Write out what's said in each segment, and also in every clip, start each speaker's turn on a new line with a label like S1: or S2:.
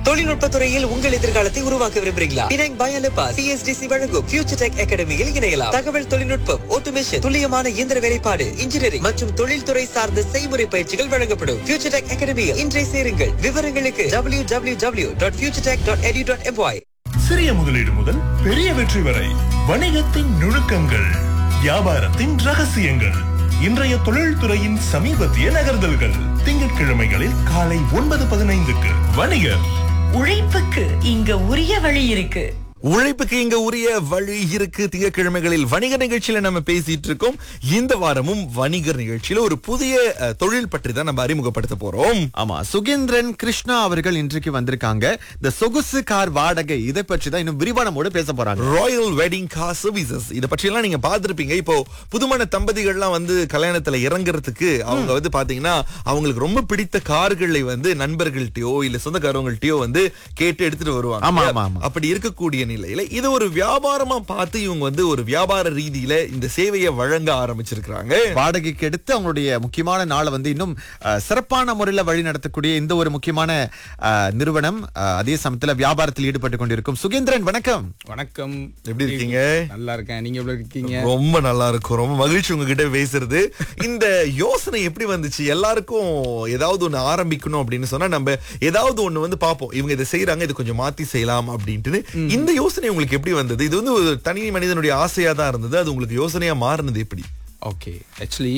S1: தொழில்நுட்ப துறையில் உங்கள் எதிர்காலத்தை உருவாக்க விரும்புகிறீங்களா பினாங் பயலபா சிஎஸ்டிசி வழங்கும் ஃபியூச்சர் டெக் அகாடமியில் இணையலாம் தகவல் தொழில்நுட்பம் ஆட்டோமேஷன் துல்லியமான இயந்திர வேலைப்பாடு இன்ஜினியரிங் மற்றும் தொழில்துறை சார்ந்த செய்முறை பயிற்சிகள் வழங்கப்படும் ஃபியூச்சர் டெக் அகாடமியில் இன்றைய சேருங்கள் விவரங்களுக்கு W W W dot future tech dot edu dot MY
S2: சிறிய முதலீடு முதல் பெரிய வெற்றி வரை வணிகத்தின் நுணுக்கங்கள் வியாபாரத்தின் ரகசியங்கள் இன்றைய தொழில்துறையின் சமீபத்திய நகர்தல்கள் திங்கட்கிழமைகளில் காலை ஒன்பது பதினைந்துக்கு வணிகர்
S3: உழைப்புக்கு இங்க உரிய வழி இருக்கு
S4: உழைப்புக்கு இங்க உரிய வழி இருக்கு திங்கட்கிழமைகளில் வணிக நிகழ்ச்சியில நம்ம பேசிட்டு இருக்கோம் இந்த வாரமும் வணிகர் நிகழ்ச்சியில ஒரு புதிய அஹ், தொழில் பற்றி தான் நம்ம அறிமுகப்படுத்த போறோம்
S5: ஆமா சுகேந்திரன் கிருஷ்ணா அவர்கள் இன்றைக்கு வந்திருக்காங்க இந்த சொகுசு கார் வாடகை இதை பற்றி தான் இன்னும் விரிவானமோட பேச போறாங்க
S4: ராயல் வெட்டிங் கார் சர்வீசஸ் இத பற்றி எல்லாம் நீங்க பார்த்திருப்பீங்க இப்போ புதுமண தம்பதிகள்லாம் வந்து கல்யாணத்துல இறங்குறதுக்கு அவங்க வந்து பாத்தீங்கன்னா அவங்களுக்கு ரொம்ப பிடித்த கார்களை வந்து நண்பர்கள்ட்டயோ இல்ல சொந்தக்காரவங்கள்ட்டயோ வந்து கேட்டு எடுத்துட்டு வருவாங்க
S5: ஆமா, ஆமா, ஆமா.
S4: அப்படி இருக்கக்கூடிய நிலையில இது ஒரு வியாபாரமா பார்த்து இவங்க வந்து ஒரு வியாபார ரீதியில இந்த சேவையை வழங்க ஆரம்பிச்சிருக்காங்க
S5: வாடகைக்கு எடுத்து அவங்களுடைய முக்கியமான நாளை வந்து இன்னும் அஹ், சிறப்பான முறையில் வழி நடத்தக்கூடிய இந்த ஒரு முக்கியமான அஹ், நிறுவனம் அஹ், அதே சமயத்துல வியாபாரத்தில் ஈடுபட்டு கொண்டிருக்கும் சுகேந்திரன் வணக்கம்
S6: வணக்கம்
S4: எப்படி இருக்கீங்க?
S6: நல்லா இருக்கேன் நீங்க எப்படி இருக்கீங்க
S4: ரொம்ப நல்லா இருக்கும் ரொம்ப மகிழ்ச்சி உங்ககிட்ட பேசுறது இந்த யோசனை எப்படி வந்துச்சு எல்லாருக்கும் ஏதாவது ஒண்ணு ஆரம்பிக்கணும் அப்படின்னு சொன்னா நம்ம ஏதாவது ஒண்ணு வந்து பார்ப்போம் இவங்க இதை செய்யறாங்க இது கொஞ்சம் மாத்தி செய்யலாம் அப்படின்ட்டு இந்த யோசனை உங்களுக்கு எப்படி வந்தது இது வந்து ஒரு தனி மனிதனுடைய ஆசையா தான் இருந்தது அது உங்களுக்கு யோசனையா மாறினது எப்படி
S6: ஓகே ஆக்சுவலி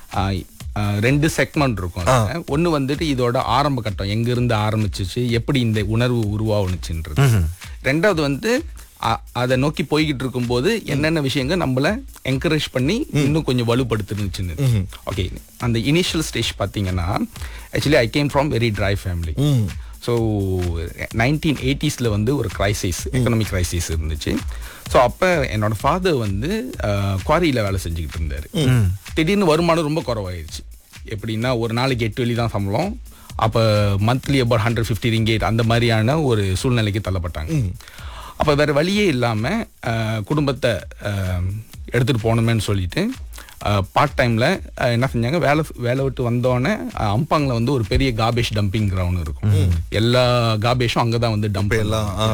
S6: ரெண்டு செக்மெண்ட் இருக்கும் அதுல. ஒண்ணு வந்துட்டு இதோட ஆரம்ப கட்டம் எங்க இருந்து ஆரம்பிச்சிச்சு எப்படி இந்த உணர்வு உருவாகுனுச்சுன்றது ரெண்டாவது வந்து அ- அதை நோக்கி போய்கிட்டு இருக்கும்போது என்னென்ன விஷயங்கள் நம்மள என்கரேஜ் பண்ணி இன்னும் கொஞ்சம் வலுப்படுத்துனுச்சுன்னு ஓகே அந்த இனிஷியல் ஸ்டேஜ் பார்த்தீங்கன்னா actually I came from very dry family so nineteen எயிட்டிஸில் வந்து ஒரு கிரைசிஸ் எக்கனாமிக் கிரைசிஸ் இருந்துச்சு ஸோ அப்போ என்னோட ஃபாதர் வந்து குவாரியில் வேலை செஞ்சுக்கிட்டு இருந்தார் திடீர்னு வருமானம் ரொம்ப குறவாயிருச்சு எப்படின்னா ஒரு நாளைக்கு எட்டு வெளி தான் சம்பளம் அப்போ monthly about hundred fifty ringgit அந்த மாதிரியான ஒரு சூழ்நிலைக்கு தள்ளப்பட்டாங்க அப்போ வேற வழியே இல்லாமல் குடும்பத்தை அஹ், எடுத்துட்டு போகணுமேன்னு சொல்லிட்டு பார்ட் டைமில் என்ன செஞ்சாங்க வேலை வேலை விட்டு வந்தோடனே அம்பாங்கில் வந்து ஒரு பெரிய காபேஜ் டம்பிங் கிரவுண்ட் இருக்கும் எல்லா காபேஜும் அங்கே தான் வந்து டம்ப்
S4: எல்லாம், ஆ.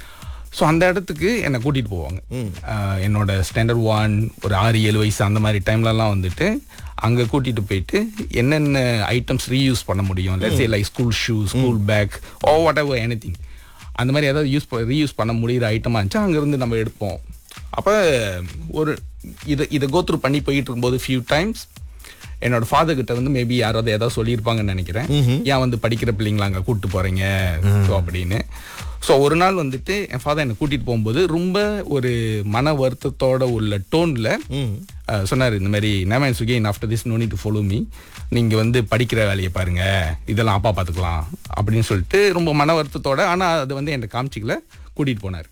S6: ஸோ அந்த இடத்துக்கு என்னை கூட்டிகிட்டு போவாங்க அஹ், என்னோட ஸ்டாண்டர்ட் ஒன் ஒரு ஆறு ஏழு வயசு அந்த மாதிரி டைம்லலாம் வந்துட்டு அங்கே கூட்டிகிட்டு போயிட்டு என்னென்ன ஐட்டம்ஸ் ரீயூஸ் பண்ண முடியும் let's like school shoe school bag oh whatever any அந்த மாதிரி ஏதாவது யூஸ் ரீயூஸ் பண்ண முடியிற ஐட்டமாக இருந்துச்சா அங்கேருந்து நம்ம எடுப்போம் அப்போ ஒரு இதை இதை கோத்ரூ பண்ணி போயிட்டு இருக்கும்போது ஃபியூ டைம்ஸ் என்னோட ஃபாதர் கிட்ட வந்து மேபி யாராவது ஏதாவது சொல்லியிருப்பாங்கன்னு நினைக்கிறேன் ஏன் வந்து படிக்கிற பிள்ளைங்கள அங்கே கூப்பிட்டு போறீங்க ஸோ அப்படின்னு ஸோ ஒரு நாள் வந்துட்டு என் ஃபாதர் என்னை கூட்டிட்டு போகும்போது ரொம்ப ஒரு மன வருத்தத்தோட உள்ள டோன்ல சொன்னார் இந்த மாதிரி நேமன் சுகேன் after this no to follow me நீங்க வந்து படிக்கிற வேலையை பாருங்க இதெல்லாம் அப்பா பார்த்துக்கலாம் அப்படின்னு சொல்லிட்டு ரொம்ப மன வருத்தத்தோட ஆனா அது வந்து என்கிட்ட காமிச்சிக்கல கூட்டிட்டு போனார்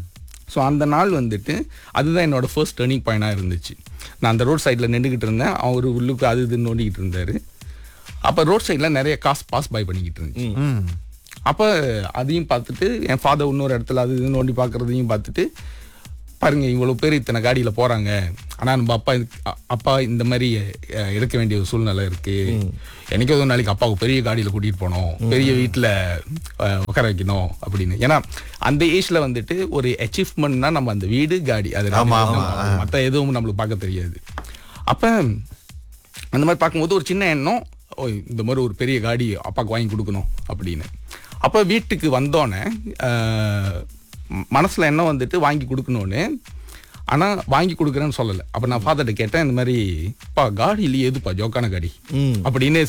S6: ஸோ அந்த நாள் வந்துட்டு அதுதான் என்னோட ஃபர்ஸ்ட் டேர்னிங் பாயிண்டாக இருந்துச்சு நான் அந்த ரோட் சைடில் நின்றுக்கிட்டு இருந்தேன் அவர் உள்ளுக்கு அது இதுன்னு நோண்டிக்கிட்டு இருந்தார் அப்போ ரோட் சைடில் நிறைய காசு பாஸ் பை பண்ணிக்கிட்டு இருந்துச்சு அப்போ அதையும் பார்த்துட்டு என் ஃபாதர் இன்னொரு இடத்துல அது இது நோண்டி பார்க்குறதையும் பார்த்துட்டு பாருங்க இவ்வளோ பேர் இத்தனை காடியில் போகிறாங்க ஆனால் நம்ம அப்பா இதுக்கு- அ- அப்பா இந்த மாதிரி அஹ், எடுக்க வேண்டிய ஒரு சூழ்நிலை இருக்கு எனக்கே ஒரு நாளைக்கு அப்பாவுக்கு பெரிய காடியில் கூட்டிகிட்டு போகணும் பெரிய வீட்டில் உட்கார வைக்கணும் அப்படின்னு ஏன்னா அந்த ஏஜ்ல வந்துட்டு ஒரு அச்சீவ்மெண்ட்னா நம்ம அந்த வீடு காடி அது மற்ற எதுவும் நம்மளுக்கு பார்க்க தெரியாது அப்போ அந்த மாதிரி பார்க்கும்போது ஒரு சின்ன எண்ணம் ஓ இந்த மாதிரி ஒரு பெரிய காடி அப்பாவுக்கு வாங்கி கொடுக்கணும் அப்படின்னு அப்போ வீட்டுக்கு வந்தோடனே மனசில் என்ன வந்துட்டு வாங்கி கொடுக்கணும்னு ஆனால் வாங்கி கொடுக்குறேன்னு சொல்லலை அப்போ நான் ஃபாதர்கிட்ட கேட்டேன் இந்த மாதிரி பா காடி இல்லையே எதுப்பா ஜோக்கான காடி அப்படின்னு